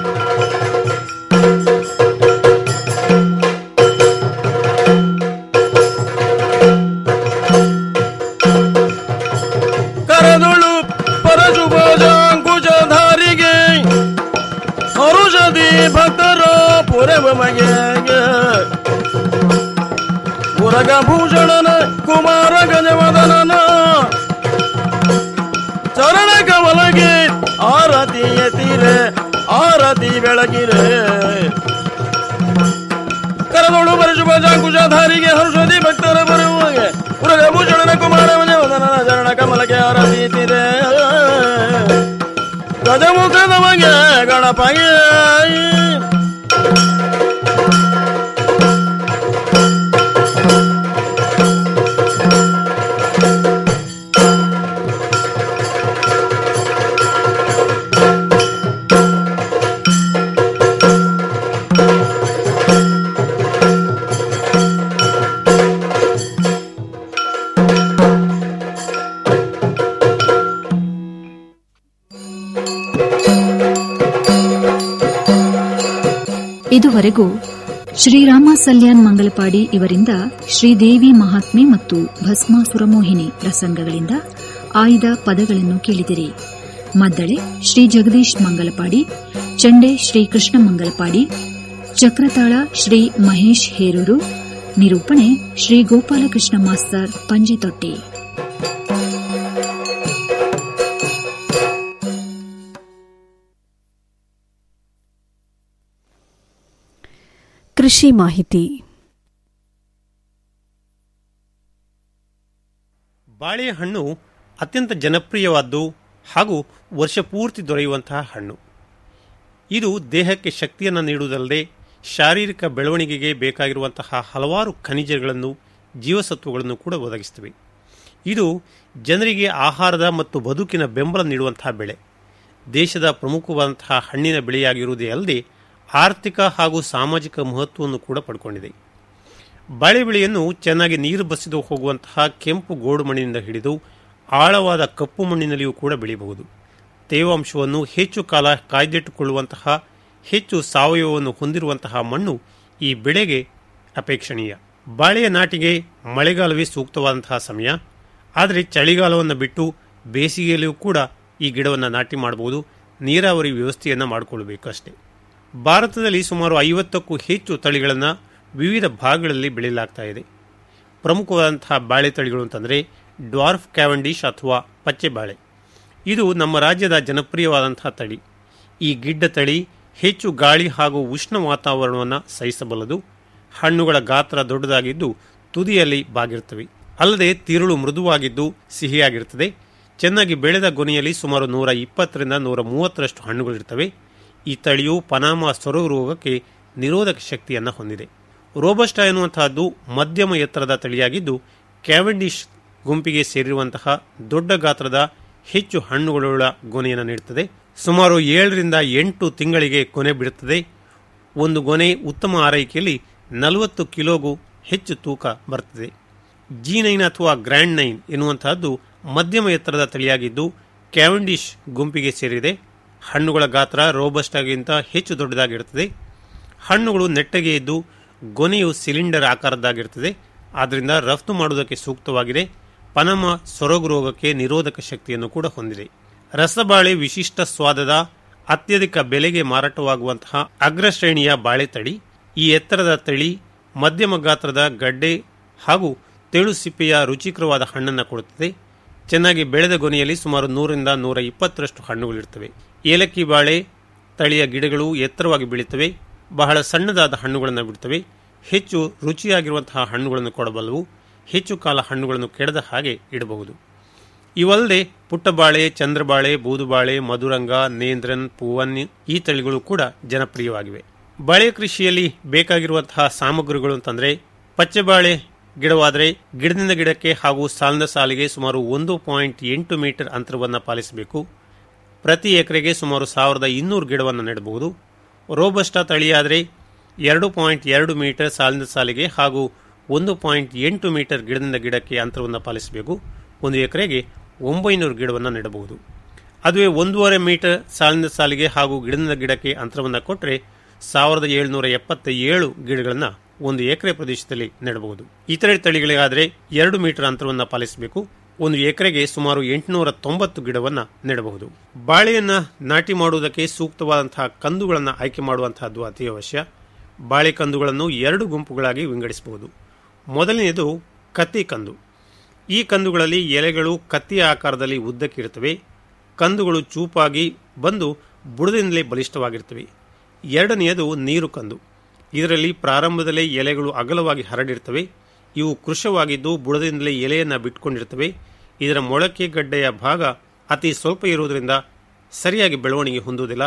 S6: ಕರದುಳು ಪರಶುಭಾಂಕುಶಧಾರಿಗೆ ಹರುಷದಿ ಭಕ್ತರ ಪುರವ ಮಗೆ ಮುರಗ ಭೂಷಣನ ಕುಮಾರ ಗಜವದನನ ಚರಣ ಕಮಲಗೆ ಆರತಿ ಎತ್ತಿರೆ ಆರತಿ ಬೆಳಗಿರೆ ಕರದೋಳು ಪರಶುಭಾಂಕುಶಧಾರಿಗೆ ಹರುಷದಿ ಭಕ್ತರ ಬರುವಾಗೆ ಮುರಗ ಭೂಷಣನ ಕುಮಾರ ಗಜವದನನ ಚರಣ ಕಮಲಕ್ಕೆ ಆರತಿ ಎತ್ತಿರೆ ಪಾಯ
S5: ಇದುವರೆಗೂ ಶ್ರೀರಾಮ ಸಲ್ಯಾನ್ ಮಂಗಲಪಾಡಿ ಇವರಿಂದ ಶ್ರೀದೇವಿ ಮಹಾತ್ಮೆ ಮತ್ತು ಭಸ್ಮಾಸುರ ಮೋಹಿನಿ ಪ್ರಸಂಗಗಳಿಂದ ಆಯ್ದ ಪದಗಳನ್ನು ಕೇಳಿದಿರಿ ಮದ್ದಳೆ ಶ್ರೀ ಜಗದೀಶ್ ಮಂಗಲಪಾಡಿ ಚಂಡೆ ಶ್ರೀ ಕೃಷ್ಣ ಮಂಗಲಪಾಡಿ ಚಕ್ರತಾಳ ಶ್ರೀ ಮಹೇಶ್ ಹೇರೂರು ನಿರೂಪಣೆ ಶ್ರೀ ಗೋಪಾಲಕೃಷ್ಣ ಮಾಸ್ತರ್ ಪಂಜಿತೊಟ್ಟಿ
S8: ಕೃಷಿ ಮಾಹಿತಿ
S9: ಬಾಳೆಹಣ್ಣು ಅತ್ಯಂತ ಜನಪ್ರಿಯವಾದ್ದು ಹಾಗೂ ವರ್ಷಪೂರ್ತಿ ದೊರೆಯುವಂತಹ ಹಣ್ಣು ಇದು ದೇಹಕ್ಕೆ ಶಕ್ತಿಯನ್ನು ನೀಡುವುದಲ್ಲದೆ ಶಾರೀರಿಕ ಬೆಳವಣಿಗೆಗೆ ಬೇಕಾಗಿರುವಂತಹ ಹಲವಾರು ಖನಿಜಗಳನ್ನು ಜೀವಸತ್ವಗಳನ್ನು ಕೂಡ ಒದಗಿಸುತ್ತವೆ ಇದು ಜನರಿಗೆ ಆಹಾರದ ಮತ್ತು ಬದುಕಿನ ಬೆಂಬಲ ನೀಡುವಂತಹ ಬೆಳೆ ದೇಶದ ಪ್ರಮುಖವಾದಂತಹ ಹಣ್ಣಿನ ಬೆಳೆಯಾಗಿರುವುದೇ ಅಲ್ಲದೆ ಆರ್ಥಿಕ ಹಾಗೂ ಸಾಮಾಜಿಕ ಮಹತ್ವವನ್ನು ಕೂಡ ಪಡ್ಕೊಂಡಿದೆ ಬಾಳೆ ಬೆಳೆಯನ್ನು ಚೆನ್ನಾಗಿ ನೀರು ಬಸಿದು ಹೋಗುವಂತಹ ಕೆಂಪು ಗೋಡು ಮಣ್ಣಿನಿಂದ ಹಿಡಿದು ಆಳವಾದ ಕಪ್ಪು ಮಣ್ಣಿನಲ್ಲಿಯೂ ಕೂಡ ಬೆಳೆಯಬಹುದು ತೇವಾಂಶವನ್ನು ಹೆಚ್ಚು ಕಾಲ ಕಾಯ್ದಿಟ್ಟುಕೊಳ್ಳುವಂತಹ ಹೆಚ್ಚು ಸಾವಯವವನ್ನು ಹೊಂದಿರುವಂತಹ ಮಣ್ಣು ಈ ಬೆಳೆಗೆ ಅಪೇಕ್ಷಣೀಯ ಬಾಳೆಯ ನಾಟಿಗೆ ಮಳೆಗಾಲವೇ ಸೂಕ್ತವಾದಂತಹ ಸಮಯ ಆದರೆ ಚಳಿಗಾಲವನ್ನು ಬಿಟ್ಟು ಬೇಸಿಗೆಯಲ್ಲಿಯೂ ಕೂಡ ಈ ಗಿಡವನ್ನು ನಾಟಿ ಮಾಡಬಹುದು ನೀರಾವರಿ ವ್ಯವಸ್ಥೆಯನ್ನು ಮಾಡಿಕೊಳ್ಳಬೇಕು ಅಷ್ಟೇ ಭಾರತದಲ್ಲಿ ಸುಮಾರು ಐವತ್ತಕ್ಕೂ ಹೆಚ್ಚು ತಳಿಗಳನ್ನು ವಿವಿಧ ಭಾಗಗಳಲ್ಲಿ ಬೆಳೆಯಲಾಗ್ತಾ ಇದೆ ಪ್ರಮುಖವಾದಂತಹ ಬಾಳೆ ತಳಿಗಳು ಅಂತಂದರೆ ಡ್ವಾರ್ಫ್ ಕ್ಯಾವೆಂಡಿಶ್ ಅಥವಾ ಪಚ್ಚೆ ಬಾಳೆ ಇದು ನಮ್ಮ ರಾಜ್ಯದ ಜನಪ್ರಿಯವಾದಂತಹ ತಳಿ ಈ ಗಿಡ್ಡ ತಳಿ ಹೆಚ್ಚು ಗಾಳಿ ಹಾಗೂ ಉಷ್ಣ ವಾತಾವರಣವನ್ನು ಸಹಿಸಬಲ್ಲದು ಹಣ್ಣುಗಳ ಗಾತ್ರ ದೊಡ್ಡದಾಗಿದ್ದು ತುದಿಯಲ್ಲಿ ಬಾಗಿರುತ್ತವೆ ಅಲ್ಲದೆ ತಿರುಳು ಮೃದುವಾಗಿದ್ದು ಸಿಹಿಯಾಗಿರುತ್ತದೆ ಚೆನ್ನಾಗಿ ಬೆಳೆದ ಗೊನೆಯಲ್ಲಿ ಸುಮಾರು ನೂರ ಇಪ್ಪತ್ತರಿಂದ ನೂರ ಮೂವತ್ತರಷ್ಟು ಹಣ್ಣುಗಳಿರ್ತವೆ ಈ ತಳಿಯು ಪನಾಮ ಸೊರಗು ರೋಗಕ್ಕೆ ನಿರೋಧಕ ಶಕ್ತಿಯನ್ನು ಹೊಂದಿದೆ ರೋಬಸ್ಟಾ ಎನ್ನುವಂತಹದ್ದು ಮಧ್ಯಮ ಎತ್ತರದ ತಳಿಯಾಗಿದ್ದು ಕ್ಯಾವೆಂಡಿಶ್ ಗುಂಪಿಗೆ ಸೇರಿರುವಂತಹ ದೊಡ್ಡ ಗಾತ್ರದ ಹೆಚ್ಚು ಹಣ್ಣುಗಳುಳ್ಳ ಗೊನೆಯನ್ನು ನೀಡುತ್ತದೆ ಸುಮಾರು ಏಳರಿಂದ ಎಂಟು ತಿಂಗಳಿಗೆ ಕೊನೆ ಬಿಡುತ್ತದೆ ಒಂದು ಗೊನೆ ಉತ್ತಮ ಆರೈಕೆಯಲ್ಲಿ ನಲವತ್ತು ಕಿಲೋಗೂ ಹೆಚ್ಚು ತೂಕ ಬರುತ್ತದೆ ಜಿ ನೈನ್ ಅಥವಾ ಗ್ರ್ಯಾಂಡ್ ನೈನ್ ಎನ್ನುವಂತಹದ್ದು ಮಧ್ಯಮ ಎತ್ತರದ ತಳಿಯಾಗಿದ್ದು ಕ್ಯಾವೆಂಡಿಶ್ ಗುಂಪಿಗೆ ಸೇರಿದೆ ಹಣ್ಣುಗಳ ಗಾತ್ರ ರೋಬಸ್ಟಾಗಿಂತ ಹೆಚ್ಚು ದೊಡ್ಡದಾಗಿರುತ್ತದೆ ಹಣ್ಣುಗಳು ನೆಟ್ಟಗೆ ಇದ್ದು ಗೊನೆಯು ಸಿಲಿಂಡರ್ ಆಕಾರದ್ದಾಗಿರುತ್ತದೆ ಆದ್ದರಿಂದ ರಫ್ತು ಮಾಡುವುದಕ್ಕೆ ಸೂಕ್ತವಾಗಿದೆ ಪನಮ ಸೊರಗು ರೋಗಕ್ಕೆ ನಿರೋಧಕ ಶಕ್ತಿಯನ್ನು ಕೂಡ ಹೊಂದಿದೆ ರಸಬಾಳೆ ವಿಶಿಷ್ಟ ಸ್ವಾದದ ಅತ್ಯಧಿಕ ಬೆಲೆಗೆ ಮಾರಾಟವಾಗುವಂತಹ ಅಗ್ರಶ್ರೇಣಿಯ ಬಾಳೆ ತಳಿ ಈ ಎತ್ತರದ ತಳಿ ಮಧ್ಯಮ ಗಾತ್ರದ ಗಡ್ಡೆ ಹಾಗೂ ತೆಳು ಸಿಪ್ಪೆಯ ರುಚಿಕರವಾದ ಹಣ್ಣನ್ನು ಕೊಡುತ್ತದೆ ಚೆನ್ನಾಗಿ ಬೆಳೆದ ಗೊನೆಯಲ್ಲಿ ಸುಮಾರು ನೂರರಿಂದ ನೂರ ಇಪ್ಪತ್ತರಷ್ಟು ಹಣ್ಣುಗಳಿರ್ತವೆ ಏಲಕ್ಕಿ ಬಾಳೆ ತಳಿಯ ಗಿಡಗಳು ಎತ್ತರವಾಗಿ ಬೆಳೀತವೆ ಬಹಳ ಸಣ್ಣದಾದ ಹಣ್ಣುಗಳನ್ನು ಬಿಡ್ತವೆ ಹೆಚ್ಚು ರುಚಿಯಾಗಿರುವಂತಹ ಹಣ್ಣುಗಳನ್ನು ಕೊಡಬಲ್ಲವು ಹೆಚ್ಚು ಕಾಲ ಹಣ್ಣುಗಳನ್ನು ಕೆಡದ ಹಾಗೆ ಇಡಬಹುದು ಇವಲ್ಲದೆ ಪುಟ್ಟಬಾಳೆ ಚಂದ್ರಬಾಳೆ ಬೂದುಬಾಳೆ ಮಧುರಂಗ ನೇಂದ್ರನ್ ಪೂವನ್ ಈ ತಳಿಗಳು ಕೂಡ ಜನಪ್ರಿಯವಾಗಿವೆ ಬಾಳೆ ಕೃಷಿಯಲ್ಲಿ ಬೇಕಾಗಿರುವಂತಹ ಸಾಮಗ್ರಿಗಳು ಅಂತಂದ್ರೆ ಪಚ್ಚೆಬಾಳೆ ಗಿಡವಾದರೆ ಗಿಡದಿಂದ ಗಿಡಕ್ಕೆ ಹಾಗೂ ಸಾಲಿನ ಸಾಲಿಗೆ ಸುಮಾರು ಒಂದು ಪಾಯಿಂಟ್ ಎಂಟು ಮೀಟರ್ ಅಂತರವನ್ನು ಪಾಲಿಸಬೇಕು ಪ್ರತಿ ಎಕರೆಗೆ ಸುಮಾರು ಸಾವಿರದ ಇನ್ನೂರು ಗಿಡವನ್ನು ನೆಡಬಹುದು ರೋಬಸ್ಟಾ ತಳಿಯಾದರೆ ಎರಡು ಪಾಯಿಂಟ್ ಎರಡು ಮೀಟರ್ ಸಾಲಿನ ಸಾಲಿಗೆ ಹಾಗೂ ಒಂದು ಪಾಯಿಂಟ್ ಎಂಟು ಮೀಟರ್ ಗಿಡದಿಂದ ಗಿಡಕ್ಕೆ ಅಂತರವನ್ನು ಪಾಲಿಸಬೇಕು ಒಂದು ಎಕರೆಗೆ ಒಂಬೈನೂರು ಗಿಡವನ್ನು ನೆಡಬಹುದು ಅದುವೇ ಒಂದೂವರೆ ಮೀಟರ್ ಸಾಲಿನ ಸಾಲಿಗೆ ಹಾಗೂ ಗಿಡದಿಂದ ಗಿಡಕ್ಕೆ ಅಂತರವನ್ನು ಕೊಟ್ಟರೆ ಸಾವಿರದ ಏಳುನೂರ ಎಪ್ಪತ್ತ ಏಳು ಗಿಡಗಳನ್ನು ಒಂದು ಎಕರೆ ಪ್ರದೇಶದಲ್ಲಿ ನೆಡಬಹುದು ಇತರೆ ತಳಿಗಳಿಗಾದರೆ ಎರಡು ಮೀಟರ್ ಅಂತರವನ್ನು ಪಾಲಿಸಬೇಕು ಒಂದು ಎಕರೆಗೆ ಸುಮಾರು ಎಂಟುನೂರ ತೊಂಬತ್ತು ಗಿಡವನ್ನು ನೆಡಬಹುದು ಬಾಳೆಯನ್ನ ನಾಟಿ ಮಾಡುವುದಕ್ಕೆ ಸೂಕ್ತವಾದಂತಹ ಕಂದುಗಳನ್ನು ಆಯ್ಕೆ ಮಾಡುವಂತಹದ್ದು ಅತಿ ಅವಶ್ಯ ಬಾಳೆ ಕಂದುಗಳನ್ನು ಎರಡು ಗುಂಪುಗಳಾಗಿ ವಿಂಗಡಿಸಬಹುದು ಮೊದಲನೆಯದು ಕತ್ತಿ ಕಂದು ಈ ಕಂದುಗಳಲ್ಲಿ ಎಲೆಗಳು ಕತ್ತಿಯ ಆಕಾರದಲ್ಲಿ ಉದ್ದಕ್ಕಿರುತ್ತವೆ ಕಂದುಗಳು ಚೂಪಾಗಿ ಬಂದು ಬುಡದಿಂದಲೇ ಬಲಿಷ್ಠವಾಗಿರ್ತವೆ ಎರಡನೆಯದು ನೀರು ಕಂದು ಇದರಲ್ಲಿ ಪ್ರಾರಂಭದಲ್ಲೇ ಎಲೆಗಳು ಅಗಲವಾಗಿ ಹರಡಿರ್ತವೆ ಇವು ಕೃಶವಾಗಿದ್ದು ಬುಡದಿಂದಲೇ ಎಲೆಯನ್ನು ಬಿಟ್ಕೊಂಡಿರ್ತವೆ ಇದರ ಮೊಳಕೆ ಗಡ್ಡೆಯ ಭಾಗ ಅತಿ ಸ್ವಲ್ಪ ಇರುವುದರಿಂದ ಸರಿಯಾಗಿ ಬೆಳವಣಿಗೆ ಹೊಂದುವುದಿಲ್ಲ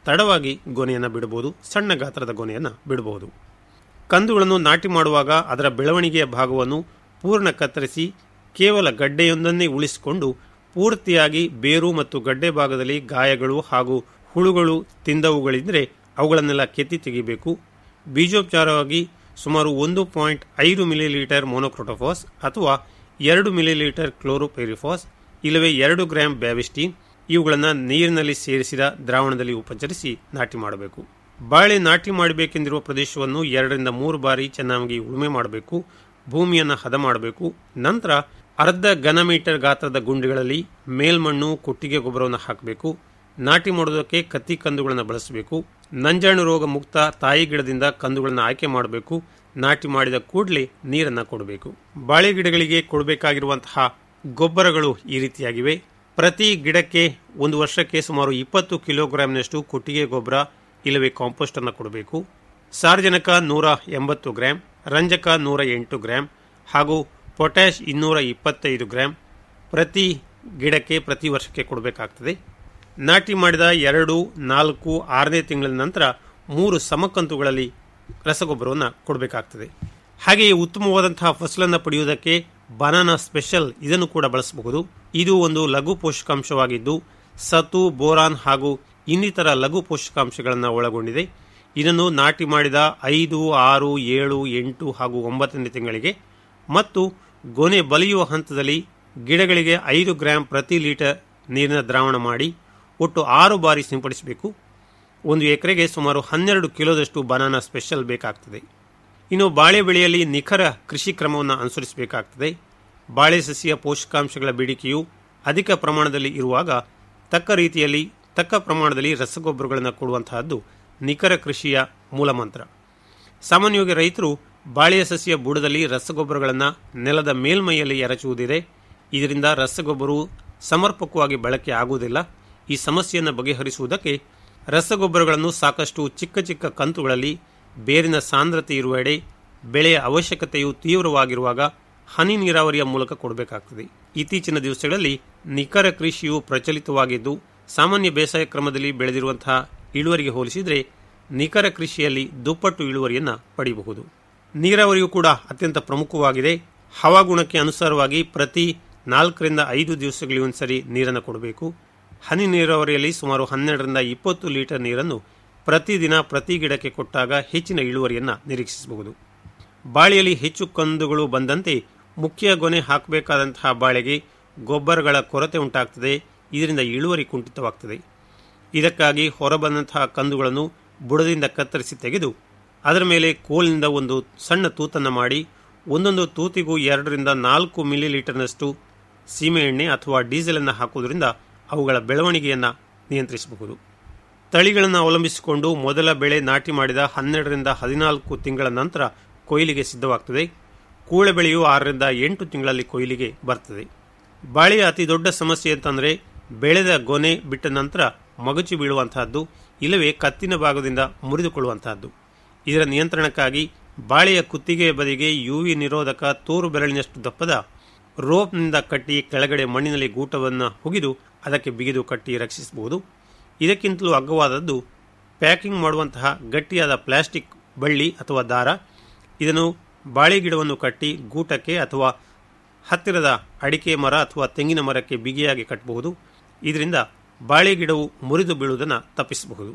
S9: ತಡವಾಗಿ ಗೊನೆಯನ್ನು ಬಿಡಬಹುದು ಸಣ್ಣ ಗಾತ್ರದ ಗೊನೆಯನ್ನು ಬಿಡಬಹುದು ಕಂದುಗಳನ್ನು ನಾಟಿ ಮಾಡುವಾಗ ಅದರ ಬೆಳವಣಿಗೆಯ ಭಾಗವನ್ನು ಪೂರ್ಣ ಕತ್ತರಿಸಿ ಕೇವಲ ಗಡ್ಡೆಯೊಂದನ್ನೇ ಉಳಿಸಿಕೊಂಡು ಪೂರ್ತಿಯಾಗಿ ಬೇರು ಮತ್ತು ಗಡ್ಡೆ ಭಾಗದಲ್ಲಿ ಗಾಯಗಳು ಹಾಗೂ ಹುಳುಗಳು ತಿಂದವುಗಳಿದ್ದರೆ ಅವುಗಳನ್ನೆಲ್ಲ ಕೆತ್ತಿ ತೆಗಿಬೇಕು ಬೀಜೋಪಚಾರವಾಗಿ ಸುಮಾರು ಒಂದು ಪಾಯಿಂಟ್ ಐದು ಮಿಲಿಲೀಟರ್ ಮೊನೊಕ್ರೋಟೋಫಾಸ್ ಅಥವಾ ಎರಡು ಮಿಲಿಲೀಟರ್ ಕ್ಲೋರೋಪೈರಿಫಾಸ್ ಇಲ್ಲವೇ ಎರಡು ಗ್ರಾಂ ಬ್ಯಾವಿಸ್ಟಿನ್ ಇವುಗಳನ್ನು ನೀರಿನಲ್ಲಿ ಸೇರಿಸಿದ ದ್ರಾವಣದಲ್ಲಿ ಉಪಚರಿಸಿ ನಾಟಿ ಮಾಡಬೇಕು ಬಾಳೆ ನಾಟಿ ಮಾಡಬೇಕೆಂದಿರುವ ಪ್ರದೇಶವನ್ನು ಎರಡರಿಂದ ಮೂರು ಬಾರಿ ಚೆನ್ನಾಗಿ ಉಳುಮೆ ಮಾಡಬೇಕು ಭೂಮಿಯನ್ನು ಹದ ಮಾಡಬೇಕು ನಂತರ ಅರ್ಧ ಘನ ಮೀಟರ್ ಗಾತ್ರದ ಗುಂಡಿಗಳಲ್ಲಿ ಮೇಲ್ಮಣ್ಣು ಕೊಟ್ಟಿಗೆ ಗೊಬ್ಬರವನ್ನು ಹಾಕಬೇಕು ನಾಟಿ ಮಾಡುವುದಕ್ಕೆ ಕತ್ತಿ ಕಂದುಗಳನ್ನು ಬಳಸಬೇಕು ನಂಜಾಣು ರೋಗ ಮುಕ್ತ ತಾಯಿ ಗಿಡದಿಂದ ಕಂದುಗಳನ್ನು ಆಯ್ಕೆ ಮಾಡಬೇಕು ನಾಟಿ ಮಾಡಿದ ಕೂಡಲೇ ನೀರನ್ನು ಕೊಡಬೇಕು ಬಾಳೆ ಗಿಡಗಳಿಗೆ ಕೊಡಬೇಕಾಗಿರುವಂತಹ ಗೊಬ್ಬರಗಳು ಈ ರೀತಿಯಾಗಿವೆ ಪ್ರತಿ ಗಿಡಕ್ಕೆ ಒಂದು ವರ್ಷಕ್ಕೆ ಸುಮಾರು ಇಪ್ಪತ್ತು ಕಿಲೋಗ್ರಾಂನಷ್ಟು ಕೊಟ್ಟಿಗೆ ಗೊಬ್ಬರ ಇಲ್ಲವೇ ಕಾಂಪೋಸ್ಟ್ ಅನ್ನು ಕೊಡಬೇಕು ಸಾರ್ವಜನಿಕ ನೂರ ಎಂಬತ್ತು ಗ್ರಾಂ ರಂಜಕ ನೂರ ಎಂಟು ಗ್ರಾಂ ಹಾಗೂ ಪೊಟ್ಯಾಶ್ ಇನ್ನೂರ ಇಪ್ಪತ್ತೈದು ಗ್ರಾಂ ಪ್ರತಿ ಗಿಡಕ್ಕೆ ಪ್ರತಿ ವರ್ಷಕ್ಕೆ ಕೊಡಬೇಕಾಗ್ತದೆ ನಾಟಿ ಮಾಡಿದ ಎರಡು ನಾಲ್ಕು ಆರನೇ ತಿಂಗಳ ನಂತರ ಮೂರು ಸಮಕಂತುಗಳಲ್ಲಿ ರಸಗೊಬ್ಬರವನ್ನು ಕೊಡಬೇಕಾಗ್ತದೆ ಹಾಗೆಯೇ ಉತ್ತಮವಾದಂತಹ ಫಸಲನ್ನು ಪಡೆಯುವುದಕ್ಕೆ ಬನಾನಾ ಸ್ಪೆಷಲ್ ಇದನ್ನು ಕೂಡ ಬಳಸಬಹುದು ಇದು ಒಂದು ಲಘು ಪೋಷಕಾಂಶವಾಗಿದ್ದು ಸತು ಬೋರಾನ್ ಹಾಗೂ ಇನ್ನಿತರ ಲಘು ಪೋಷಕಾಂಶಗಳನ್ನು ಒಳಗೊಂಡಿದೆ ಇದನ್ನು ನಾಟಿ ಮಾಡಿದ ಐದು ಆರು ಏಳು ಎಂಟು ಹಾಗೂ ಒಂಬತ್ತನೇ ತಿಂಗಳಿಗೆ ಮತ್ತು ಗೊನೆ ಬಲಿಯುವ ಹಂತದಲ್ಲಿ ಗಿಡಗಳಿಗೆ ಐದು ಗ್ರಾಂ ಪ್ರತಿ ಲೀಟರ್ ನೀರಿನ ದ್ರಾವಣ ಮಾಡಿ ಒಟ್ಟು ಆರು ಬಾರಿ ಸಿಂಪಡಿಸಬೇಕು ಒಂದು ಎಕರೆಗೆ ಸುಮಾರು ಹನ್ನೆರಡು ಕಿಲೋದಷ್ಟು ಬನಾನಾ ಸ್ಪೆಷಲ್ ಬೇಕಾಗ್ತದೆ ಇನ್ನು ಬಾಳೆ ಬೆಳೆಯಲ್ಲಿ ನಿಖರ ಕೃಷಿ ಕ್ರಮವನ್ನು ಅನುಸರಿಸಬೇಕಾಗ್ತದೆ ಬಾಳೆ ಸಸ್ಯ ಪೋಷಕಾಂಶಗಳ ಬೇಡಿಕೆಯು ಅಧಿಕ ಪ್ರಮಾಣದಲ್ಲಿ ಇರುವಾಗ ತಕ್ಕ ರೀತಿಯಲ್ಲಿ ತಕ್ಕ ಪ್ರಮಾಣದಲ್ಲಿ ರಸಗೊಬ್ಬರಗಳನ್ನು ಕೊಡುವಂತಹದ್ದು ನಿಖರ ಕೃಷಿಯ ಮೂಲಮಂತ್ರ ಸಾಮಾನ್ಯವಾಗಿ ರೈತರು ಬಾಳೆಯ ಸಸ್ಯ ಬುಡದಲ್ಲಿ ರಸಗೊಬ್ಬರಗಳನ್ನು ನೆಲದ ಮೇಲ್ಮೈಯಲ್ಲಿ ಎರಚುವುದಿದೆ ಇದರಿಂದ ರಸಗೊಬ್ಬರವು ಸಮರ್ಪಕವಾಗಿ ಬಳಕೆ ಆಗುವುದಿಲ್ಲ ಈ ಸಮಸ್ಯೆಯನ್ನು ಬಗೆಹರಿಸುವುದಕ್ಕೆ ರಸಗೊಬ್ಬರಗಳನ್ನು ಸಾಕಷ್ಟು ಚಿಕ್ಕ ಚಿಕ್ಕ ಕಂತುಗಳಲ್ಲಿ ಬೇರಿನ ಸಾಂದ್ರತೆ ಇರುವ ಎಡೆ ಬೆಳೆಯ ಅವಶ್ಯಕತೆಯು ತೀವ್ರವಾಗಿರುವಾಗ ಹನಿ ನೀರಾವರಿಯ ಮೂಲಕ ಕೊಡಬೇಕಾಗ್ತದೆ ಇತ್ತೀಚಿನ ದಿವಸಗಳಲ್ಲಿ ನಿಖರ ಕೃಷಿಯು ಪ್ರಚಲಿತವಾಗಿದ್ದು ಸಾಮಾನ್ಯ ಬೇಸಾಯ ಕ್ರಮದಲ್ಲಿ ಬೆಳೆದಿರುವಂತಹ ಇಳುವರಿಗೆ ಹೋಲಿಸಿದರೆ ನಿಖರ ಕೃಷಿಯಲ್ಲಿ ದುಪ್ಪಟ್ಟು ಇಳುವರಿಯನ್ನು ಪಡೆಯಬಹುದು ನೀರಾವರಿಯು ಕೂಡ ಅತ್ಯಂತ ಪ್ರಮುಖವಾಗಿದೆ ಹವಾಗುಣಕ್ಕೆ ಅನುಸಾರವಾಗಿ ಪ್ರತಿ ನಾಲ್ಕರಿಂದ ಐದು ದಿವಸಗಳಿಗೆ ಒಂದ್ಸರಿ ನೀರನ್ನು ಕೊಡಬೇಕು ಹನಿ ನೀರಾವರಿಯಲ್ಲಿ ಸುಮಾರು ಹನ್ನೆರಡರಿಂದ ಇಪ್ಪತ್ತು ಲೀಟರ್ ನೀರನ್ನು ಪ್ರತಿದಿನ ಪ್ರತಿ ಗಿಡಕ್ಕೆ ಕೊಟ್ಟಾಗ ಹೆಚ್ಚಿನ ಇಳುವರಿಯನ್ನು ನಿರೀಕ್ಷಿಸಬಹುದು ಬಾಳೆಯಲ್ಲಿ ಹೆಚ್ಚು ಕಂದುಗಳು ಬಂದಂತೆ ಮುಖ್ಯ ಗೊನೆ ಹಾಕಬೇಕಾದಂತಹ ಬಾಳೆಗೆ ಗೊಬ್ಬರಗಳ ಕೊರತೆ ಉಂಟಾಗ್ತದೆ ಇದರಿಂದ ಇಳುವರಿ ಕುಂಠಿತವಾಗ್ತದೆ ಇದಕ್ಕಾಗಿ ಹೊರಬಂದಂತಹ ಕಂದುಗಳನ್ನು ಬುಡದಿಂದ ಕತ್ತರಿಸಿ ತೆಗೆದು ಅದರ ಮೇಲೆ ಕೋಲಿನಿಂದ ಒಂದು ಸಣ್ಣ ತೂತನ್ನು ಮಾಡಿ ಒಂದೊಂದು ತೂತಿಗೂ ಎರಡರಿಂದ ನಾಲ್ಕು ಮಿಲಿ ಲೀಟರ್ನಷ್ಟು ಸೀಮೆ ಎಣ್ಣೆ ಅಥವಾ ಡೀಸೆಲನ್ನು ಹಾಕುವುದರಿಂದ ಅವುಗಳ ಬೆಳವಣಿಗೆಯನ್ನು ನಿಯಂತ್ರಿಸಬಹುದು ತಳಿಗಳನ್ನು ಅವಲಂಬಿಸಿಕೊಂಡು ಮೊದಲ ಬೆಳೆ ನಾಟಿ ಮಾಡಿದ ಹನ್ನೆರಡರಿಂದ ಹದಿನಾಲ್ಕು ತಿಂಗಳ ನಂತರ ಕೊಯ್ಲಿಗೆ ಸಿದ್ಧವಾಗ್ತದೆ ಕೂಳೆ ಬೆಳೆಯು ಆರರಿಂದ ಎಂಟು ತಿಂಗಳಲ್ಲಿ ಕೊಯ್ಲಿಗೆ ಬರ್ತದೆ ಬಾಳೆಯ ಅತಿ ದೊಡ್ಡ ಸಮಸ್ಯೆ ಅಂತಂದರೆ ಬೆಳೆದ ಗೊನೆ ಬಿಟ್ಟ ನಂತರ ಮಗಚು ಬೀಳುವಂತಹದ್ದು ಇಲ್ಲವೇ ಕತ್ತಿನ ಭಾಗದಿಂದ ಮುರಿದುಕೊಳ್ಳುವಂತಹದ್ದು ಇದರ ನಿಯಂತ್ರಣಕ್ಕಾಗಿ ಬಾಳೆಯ ಕುತ್ತಿಗೆಯ ಬದಿಗೆ ಯುವಿ ನಿರೋಧಕ ತೋರು ಬೆರಳಿನಷ್ಟು ದಪ್ಪದ ರೋಪ್ನಿಂದ ಕಟ್ಟಿ ಕೆಳಗಡೆ ಮಣ್ಣಿನಲ್ಲಿ ಗೂಟವನ್ನು ಹುಗಿದು ಅದಕ್ಕೆ ಬಿಗಿದು ಕಟ್ಟಿ ರಕ್ಷಿಸಬಹುದು ಇದಕ್ಕಿಂತಲೂ ಅಗ್ಗವಾದದ್ದು ಪ್ಯಾಕಿಂಗ್ ಮಾಡುವಂತಹ ಗಟ್ಟಿಯಾದ ಪ್ಲಾಸ್ಟಿಕ್ ಬಳ್ಳಿ ಅಥವಾ ದಾರ ಇದನ್ನು ಬಾಳೆ ಗಿಡವನ್ನು ಕಟ್ಟಿ ಗೂಟಕ್ಕೆ ಅಥವಾ ಹತ್ತಿರದ ಅಡಿಕೆ ಮರ ಅಥವಾ ತೆಂಗಿನ ಮರಕ್ಕೆ ಬಿಗಿಯಾಗಿ ಕಟ್ಟಬಹುದು ಇದರಿಂದ ಬಾಳೆ ಗಿಡವು ಮುರಿದು ಬೀಳುವುದನ್ನು ತಪ್ಪಿಸಬಹುದು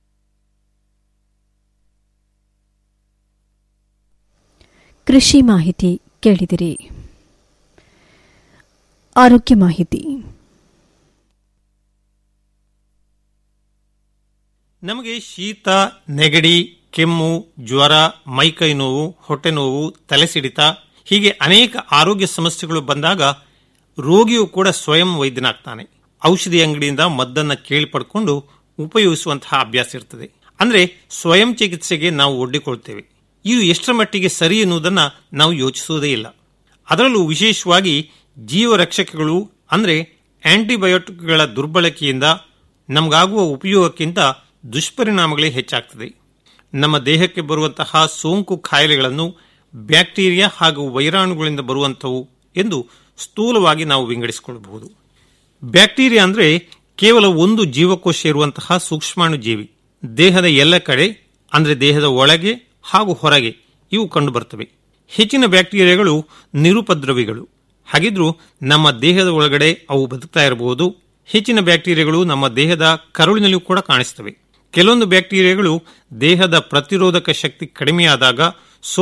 S8: ಕೃಷಿ ಮಾಹಿತಿ ಕೇಳಿದಿರಿ ಆರೋಗ್ಯ ಮಾಹಿತಿ
S9: ನಮಗೆ ಶೀತ ನೆಗಡಿ ಕೆಮ್ಮು ಜ್ವರ ಮೈಕೈ ನೋವು ಹೊಟ್ಟೆ ನೋವು ತಲೆ ಸಿಡಿತ ಹೀಗೆ ಅನೇಕ ಆರೋಗ್ಯ ಸಮಸ್ಯೆಗಳು ಬಂದಾಗ ರೋಗಿಯು ಕೂಡ ಸ್ವಯಂ ವೈದ್ಯನಾಗ್ತಾನೆ ಔಷಧಿ ಅಂಗಡಿಯಿಂದ ಮದ್ದನ್ನು ಕೇಳಿ ಪಡ್ಕೊಂಡು ಉಪಯೋಗಿಸುವಂತಹ ಅಭ್ಯಾಸ ಇರ್ತದೆ ಅಂದ್ರೆ ಸ್ವಯಂ ಚಿಕಿತ್ಸೆಗೆ ನಾವು ಒಡ್ಡಿಕೊಳ್ತೇವೆ ಇದು ಎಷ್ಟರ ಮಟ್ಟಿಗೆ ಸರಿ ಎನ್ನುವುದನ್ನು ನಾವು ಯೋಚಿಸುವುದೇ ಇಲ್ಲ ಅದರಲ್ಲೂ ವಿಶೇಷವಾಗಿ ಜೀವರಕ್ಷಕಗಳು ಅಂದ್ರೆ ಆಂಟಿಬಯೋಟಿಕ್ಗಳ ದುರ್ಬಳಕೆಯಿಂದ ನಮಗಾಗುವ ಉಪಯೋಗಕ್ಕಿಂತ ದುಷ್ಪರಿಣಾಮಗಳೇ ಹೆಚ್ಚಾಗ್ತದೆ ನಮ್ಮ ದೇಹಕ್ಕೆ ಬರುವಂತಹ ಸೋಂಕು ಕಾಯಿಲೆಗಳನ್ನು ಬ್ಯಾಕ್ಟೀರಿಯಾ ಹಾಗೂ ವೈರಾಣುಗಳಿಂದ ಬರುವಂಥವು ಎಂದು ಸ್ಥೂಲವಾಗಿ ನಾವು ವಿಂಗಡಿಸಿಕೊಳ್ಳಬಹುದು ಬ್ಯಾಕ್ಟೀರಿಯಾ ಅಂದರೆ ಕೇವಲ ಒಂದು ಜೀವಕೋಶ ಇರುವಂತಹ ಸೂಕ್ಷ್ಮಾಣು ಜೀವಿ ದೇಹದ ಎಲ್ಲ ಕಡೆ ಅಂದರೆ ದೇಹದ ಒಳಗೆ ಹಾಗೂ ಹೊರಗೆ ಇವು ಕಂಡುಬರ್ತವೆ ಹೆಚ್ಚಿನ ಬ್ಯಾಕ್ಟೀರಿಯಾಗಳು ನಿರುಪದ್ರವಿಗಳು ಹಾಗಿದ್ರೂ ನಮ್ಮ ದೇಹದ ಒಳಗಡೆ ಅವು ಬದುಕ್ತಾ ಇರಬಹುದು ಹೆಚ್ಚಿನ ಬ್ಯಾಕ್ಟೀರಿಯಾಗಳು ನಮ್ಮ ದೇಹದ ಕರುಳಿನಲ್ಲೂ ಕೂಡ ಕಾಣಿಸ್ತವೆ ಕೆಲವೊಂದು ಬ್ಯಾಕ್ಟೀರಿಯಾಗಳು ದೇಹದ ಪ್ರತಿರೋಧಕ ಶಕ್ತಿ ಕಡಿಮೆಯಾದಾಗ